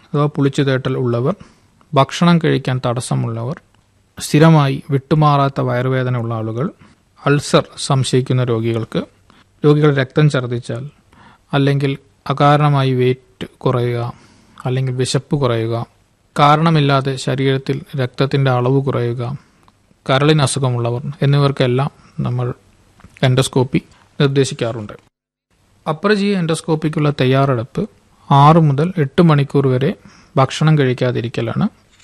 അഥവാ പുളിച്ചു തേട്ടൽ ഉള്ളവർ ഭക്ഷണം കഴിക്കാൻ തടസ്സമുള്ളവർ സ്ഥിരമായി വിട്ടുമാറാത്ത വയറുവേദന ഉള്ള ആളുകൾ അൾസർ സംശയിക്കുന്ന രോഗികൾക്ക് രോഗികൾ രക്തം ഛർദ്ദിച്ചാൽ അല്ലെങ്കിൽ അകാരണമായി വെയിറ്റ് കുറയുക അല്ലെങ്കിൽ വിശപ്പ് കുറയുക കാരണമില്ലാതെ ശരീരത്തിൽ രക്തത്തിൻ്റെ അളവ് കുറയുക കരളിന് അസുഖമുള്ളവർ എന്നിവർക്കെല്ലാം നമ്മൾ എൻഡോസ്കോപ്പി നിർദ്ദേശിക്കാറുണ്ട് അപ്രജീയ എൻഡോസ്കോപ്പിക്കുള്ള തയ്യാറെടുപ്പ് ആറ് മുതൽ എട്ട് മണിക്കൂർ വരെ ഭക്ഷണം കഴിക്കാതിരിക്കലാണ്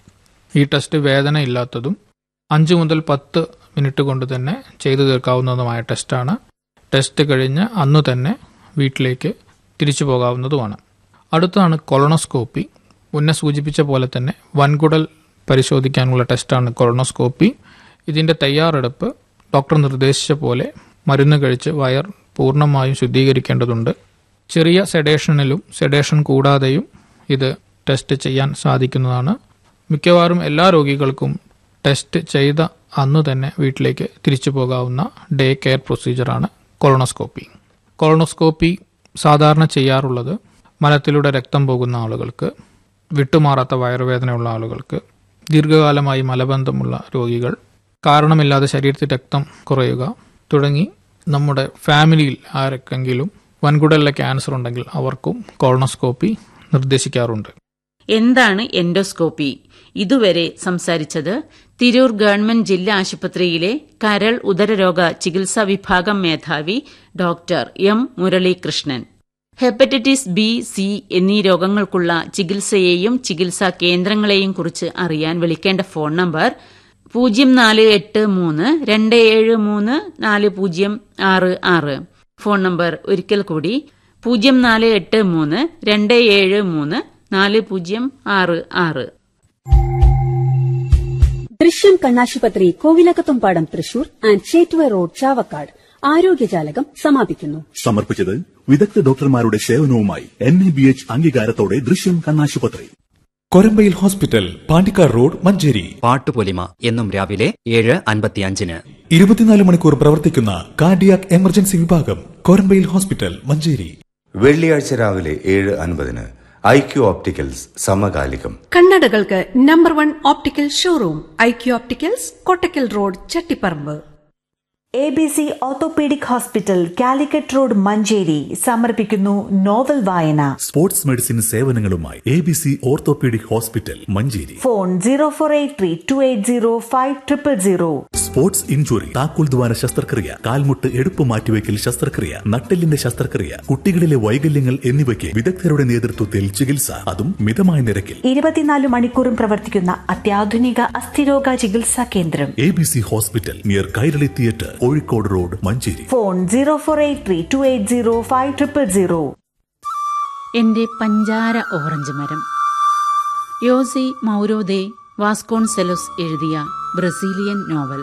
ഈ ടെസ്റ്റ് വേദന ഇല്ലാത്തതും അഞ്ച് മുതൽ പത്ത് മിനിറ്റ് കൊണ്ട് തന്നെ ചെയ്തു തീർക്കാവുന്നതുമായ ടെസ്റ്റാണ് ടെസ്റ്റ് കഴിഞ്ഞ് അന്നു തന്നെ വീട്ടിലേക്ക് തിരിച്ചു പോകാവുന്നതുമാണ് അടുത്തതാണ് കൊളോണോസ്കോപ്പി മുന്നേ സൂചിപ്പിച്ച പോലെ തന്നെ വൻകുടൽ പരിശോധിക്കാനുള്ള ടെസ്റ്റാണ് കൊളോണോസ്കോപ്പി ഇതിൻ്റെ തയ്യാറെടുപ്പ് ഡോക്ടർ നിർദ്ദേശിച്ച പോലെ മരുന്ന് കഴിച്ച് വയർ പൂർണ്ണമായും ശുദ്ധീകരിക്കേണ്ടതുണ്ട് ചെറിയ സെഡേഷനിലും സെഡേഷൻ കൂടാതെയും ഇത് ടെസ്റ്റ് ചെയ്യാൻ സാധിക്കുന്നതാണ് മിക്കവാറും എല്ലാ രോഗികൾക്കും ടെസ്റ്റ് ചെയ്ത അന്നു തന്നെ വീട്ടിലേക്ക് തിരിച്ചു പോകാവുന്ന ഡേ കെയർ പ്രൊസീജിയറാണ് കൊളോണോസ്കോപ്പി കൊളോണോസ്കോപ്പി സാധാരണ ചെയ്യാറുള്ളത് മലത്തിലൂടെ രക്തം പോകുന്ന ആളുകൾക്ക് വിട്ടുമാറാത്ത വയറുവേദനയുള്ള ആളുകൾക്ക് ദീർഘകാലമായി മലബന്ധമുള്ള രോഗികൾ കാരണമില്ലാതെ ശരീരത്തിൽ രക്തം കുറയുക തുടങ്ങി നമ്മുടെ ഫാമിലിയിൽ ആരൊക്കെങ്കിലും വൻകുടലിലെ ക്യാൻസർ ഉണ്ടെങ്കിൽ അവർക്കും കോളനോസ്കോപ്പി നിർദ്ദേശിക്കാറുണ്ട് എന്താണ് എൻഡോസ്കോപ്പി ഇതുവരെ സംസാരിച്ചത് തിരൂർ ഗവൺമെന്റ് ജില്ലാ ആശുപത്രിയിലെ കരൾ ഉദരരോഗ ചികിത്സാ വിഭാഗം മേധാവി doctor M Muralikrishnan hepatitis B C എന്നീ രോഗങ്ങൾക്കുള്ള ചികിത്സയെയും ചികിത്സാ കേന്ദ്രങ്ങളെയും കുറിച്ച് അറിയാൻ വിളിക്കേണ്ട ഫോൺ നമ്പർ പൂജ്യം നാല് എട്ട് മൂന്ന് രണ്ട് ഏഴ് മൂന്ന് നാല് പൂജ്യം ആറ് ആറ് ഫോൺ നമ്പർ ഒരിക്കൽ കൂടി പൂജ്യം നാല് എട്ട് മൂന്ന് രണ്ട് ഏഴ് മൂന്ന് നാല് പൂജ്യം ആറ് ആറ് ദൃശ്യം കണ്ണാശുപത്രി കോവിലകത്തുംപാടം തൃശൂർ ആൻഡ് ചേറ്റുവ റോഡ് ചാവക്കാട് ആരോഗ്യജാലകം സമാപിക്കുന്നു സമർപ്പിച്ചത് വിദഗ്ധ ഡോക്ടർമാരുടെ സേവനവുമായി എൻ എ ബി എച്ച് അംഗീകാരത്തോടെ ദൃശ്യം കണ്ണാശുപത്രി കൊരമ്പയിൽ ഹോസ്പിറ്റൽ പാണ്ടിക്കാർ റോഡ് മഞ്ചേരി പാട്ടുപൊലിമ എന്നും രാവിലെ ഏഴ് അൻപത്തിയഞ്ചിന് ഇരുപത്തിനാല് മണിക്കൂർ പ്രവർത്തിക്കുന്ന കാർഡിയാക് എമർജൻസി വിഭാഗം കൊരമ്പയിൽ ഹോസ്പിറ്റൽ മഞ്ചേരി വെള്ളിയാഴ്ച രാവിലെ ഏഴ് അൻപതിന് ഐ ക്യു ഓപ്റ്റിക്കൽസ് സമകാലികം കണ്ണടകൾക്ക് number one optical showroom I Q opticals Kottakkal road Chattiparamba A B C orthopaedic hospital Calicut road Manjeri സമർപ്പിക്കുന്നു നോവൽ വായന സ്പോർട്സ് മെഡിസിൻ സേവനങ്ങളുമായി A B C orthopaedic hospital Manjeri phone zero four eight three two eight zero five triple zero sports injury താക്കോൽ ദ്വാര ശസ്ത്രക്രിയ കാൽമുട്ട് എടുപ്പ് മാറ്റിവെക്കൽ ശസ്ത്രക്രിയ നട്ടെല്ലിന്റെ ശസ്ത്രക്രിയ കുട്ടികളിലെ വൈകല്യങ്ങൾ എന്നിവയ്ക്ക് വിദഗ്ധരുടെ നേതൃത്വത്തിൽ ചികിത്സ അതും മിതമായ നിരക്കിൽ ഇരുപത്തിനാല് മണിക്കൂറും പ്രവർത്തിക്കുന്ന അത്യാധുനിക അസ്ഥിരോഗ ചികിത്സാ കേന്ദ്രം A B C hospital near Kairali theatre Kozhikode road Manjeri phone zero four eight three two eight zero five triple zero എന്റെ പഞ്ചാര ഓറഞ്ച് മരം യോസി മൗരോദെ വാസ്കോൺസെലോസ് എഴുതിയ ബ്രസീലിയൻ നോവൽ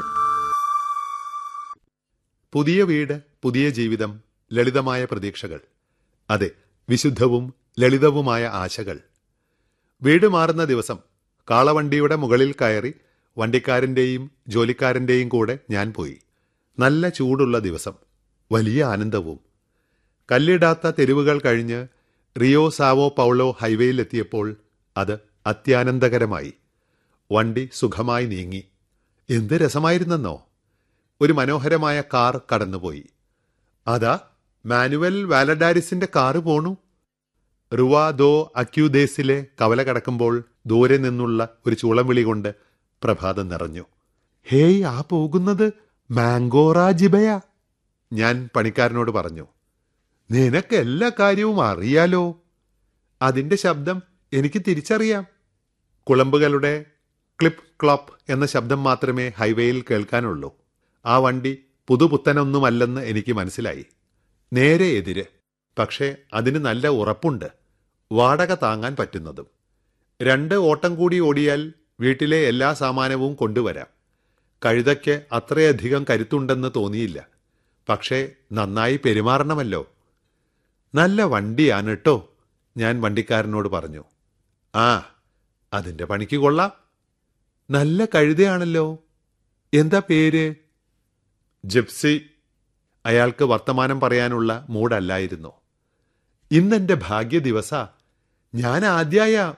പുതിയ വീട് പുതിയ ജീവിതം ലളിതമായ പ്രതീക്ഷകൾ അതെ വിശുദ്ധവും ലളിതവുമായ ആശകൾ വീട് മാറുന്ന ദിവസം കാളവണ്ടിയുടെ മുകളിൽ കയറി വണ്ടിക്കാരന്റെയും ജോലിക്കാരന്റെയും കൂടെ ഞാൻ പോയി നല്ല ചൂടുള്ള ദിവസം വലിയ ആനന്ദവും കല്ലിടാത്ത തെരുവുകൾ കഴിഞ്ഞ് റിയോ സാവോ പൗളോ ഹൈവേയിലെത്തിയപ്പോൾ അത് അത്യാനന്ദകരമായി വണ്ടി സുഖമായി നീങ്ങി എന്ത് രസമായിരുന്നെന്നോ ഒരു മനോഹരമായ കാർ കടന്നുപോയി അതാ മാനുവൽ വാലഡാരിസിന്റെ കാറ് പോണു റുവാ ദോ അക്യൂദേസിലെ കവല കടക്കുമ്പോൾ ദൂരെ നിന്നുള്ള ഒരു ചൂളം വിളി കൊണ്ട് പ്രഭാതം നിറഞ്ഞു ഹേയ് ആ പോകുന്നത് മാംഗോറ ജിബയാ ഞാൻ പണിക്കാരനോട് പറഞ്ഞു നിനക്ക് എല്ലാ കാര്യവും അറിയാലോ അതിന്റെ ശബ്ദം എനിക്ക് തിരിച്ചറിയാം കുളമ്പുകളുടെ ക്ലിപ്പ് ക്ലോപ്പ് എന്ന ശബ്ദം മാത്രമേ ഹൈവേയിൽ കേൾക്കാനുള്ളൂ ആ വണ്ടി പുതുപുത്തനൊന്നുമല്ലെന്ന് എനിക്ക് മനസ്സിലായി നേരെ എതിര് പക്ഷേ അതിന് നല്ല ഉറപ്പുണ്ട് വാടക താങ്ങാൻ പറ്റുന്നതും രണ്ട് ഓട്ടം കൂടി ഓടിയാൽ വീട്ടിലെ എല്ലാ സാമാനവും കൊണ്ടുവരാം കഴുതയ്ക്ക് അത്രയധികം കരുത്തുണ്ടെന്ന് തോന്നിയില്ല പക്ഷേ നന്നായി പെരുമാറണമല്ലോ നല്ല വണ്ടിയാണ് കേട്ടോ ഞാൻ വണ്ടിക്കാരനോട് പറഞ്ഞു ആ അതിന്റെ പണിക്ക് കൊള്ളാം നല്ല കഴുതയാണല്ലോ എന്താ പേര് ജിപ്സി അയാൾക്ക് വർത്തമാനം പറയാനുള്ള മൂടല്ലായിരുന്നു ഇന്നെന്റെ ഭാഗ്യ ദിവസ ഞാൻ ആദ്യായ